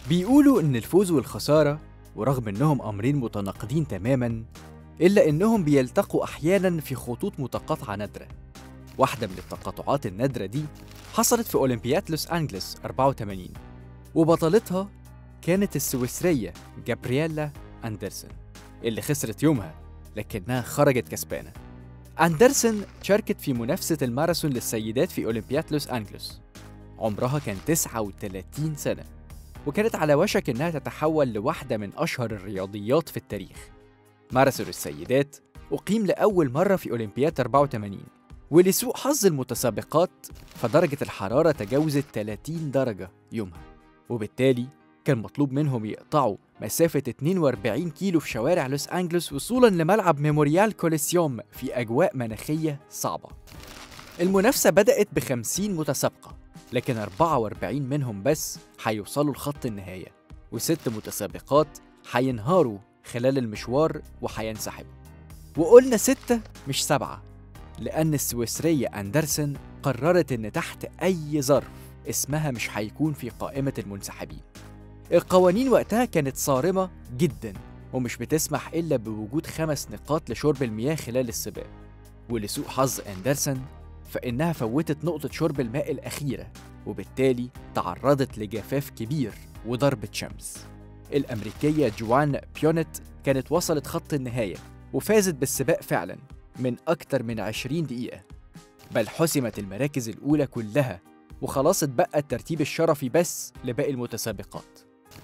بيقولوا إن الفوز والخسارة ورغم إنهم أمرين متناقضين تماماً إلا إنهم بيلتقوا أحياناً في خطوط متقاطعة نادرة واحدة من التقاطعات النادرة دي حصلت في أولمبياد لوس أنجلوس 84 وبطلتها كانت السويسرية جابرييلا أندرسون اللي خسرت يومها لكنها خرجت كسبانة أندرسون شاركت في منافسة الماراثون للسيدات في أولمبياد لوس أنجلوس عمرها كان 39 سنة وكانت على وشك إنها تتحول لواحدة من أشهر الرياضيات في التاريخ ماراثون السيدات أقيم لأول مرة في أولمبياد 84 ولسوء حظ المتسابقات فدرجة الحرارة تجاوزت 30 درجة يومها وبالتالي كان مطلوب منهم يقطعوا مسافة 42 كيلو في شوارع لوس أنجلوس وصولا لملعب ميموريال كوليسيوم في أجواء مناخية صعبة المنافسة بدأت ب 50 متسابقة لكن 44 منهم بس هيوصلوا لخط النهاية وست متسابقات هينهاروا خلال المشوار وهينسحبوا وقلنا ستة مش سبعة لأن السويسرية أندرسن قررت إن تحت أي ظرف اسمها مش هيكون في قائمة المنسحبين القوانين وقتها كانت صارمة جدا ومش بتسمح إلا بوجود خمس نقاط لشرب المياه خلال السباق ولسوء حظ أندرسن فإنها فوتت نقطة شرب الماء الأخيرة وبالتالي تعرضت لجفاف كبير وضربة شمس الأمريكية جوان بيونت كانت وصلت خط النهاية وفازت بالسباق فعلا من أكتر من 20 دقيقة بل حسمت المراكز الأولى كلها وخلاص اتبقى الترتيب الشرفي بس لباقي المتسابقات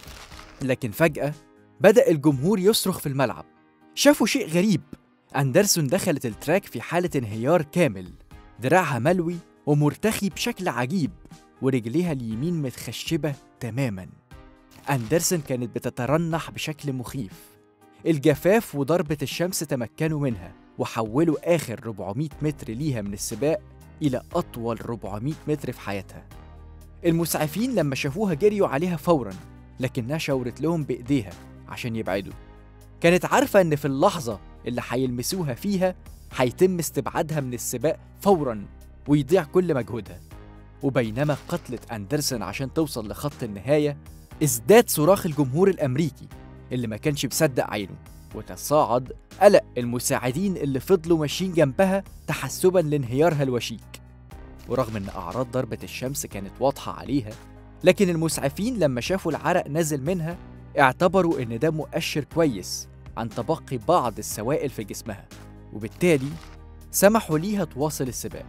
لكن فجأة بدأ الجمهور يصرخ في الملعب شافوا شيء غريب أندرسون دخلت التراك في حالة انهيار كامل دراعها ملوي ومرتخي بشكل عجيب ورجليها اليمين متخشبة تماما أندرسون كانت بتترنح بشكل مخيف الجفاف وضربة الشمس تمكنوا منها وحولوا آخر 400 متر ليها من السباق إلى أطول 400 متر في حياتها المسعفين لما شافوها جريوا عليها فورا لكنها شاورت لهم بإيديها عشان يبعدوا كانت عارفة إن في اللحظة اللي هيلمسوها فيها هيتم استبعادها من السباق فورا ويضيع كل مجهودها وبينما قتلت أندرسون عشان توصل لخط النهاية ازداد صراخ الجمهور الأمريكي اللي ما كانش مصدق عينه وتصاعد قلق المساعدين اللي فضلوا ماشيين جنبها تحسبا لانهيارها الوشيك ورغم ان اعراض ضربة الشمس كانت واضحة عليها لكن المسعفين لما شافوا العرق نازل منها اعتبروا ان ده مؤشر كويس عن تبقي بعض السوائل في جسمها وبالتالي سمحوا ليها تواصل السباق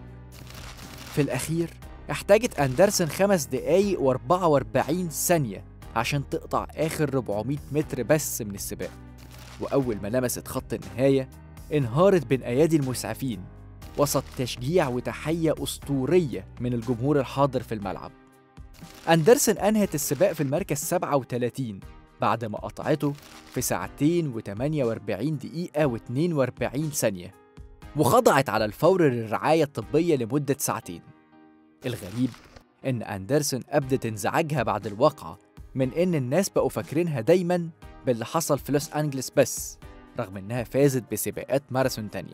في الأخير احتاجت أندرسن خمس دقايق و44 ثانية عشان تقطع آخر 400 متر بس من السباق وأول ما لمست خط النهاية انهارت بين أيادي المسعفين وسط تشجيع وتحية أسطورية من الجمهور الحاضر في الملعب أندرسن أنهت السباق في المركز 37 بعد ما قطعته في ساعتين و48 دقيقة و42 ثانية وخضعت على الفور للرعاية الطبية لمدة ساعتين الغريب إن أندرسون أبدت انزعاجها بعد الواقعة من إن الناس بقوا فاكرينها دايما باللي حصل في لوس أنجلس بس رغم إنها فازت بسباقات ماراثون تانية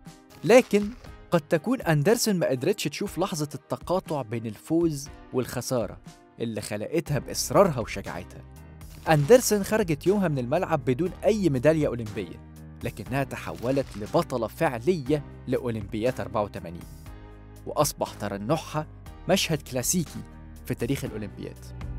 لكن قد تكون أندرسون ما قدرتش تشوف لحظة التقاطع بين الفوز والخسارة اللي خلقتها بإصرارها وشجاعتها أندرسون خرجت يومها من الملعب بدون أي ميدالية أولمبية لكنها تحولت لبطلة فعلية لأولمبياد 84 وأصبح ترنحها مشهد كلاسيكي في تاريخ الأولمبياد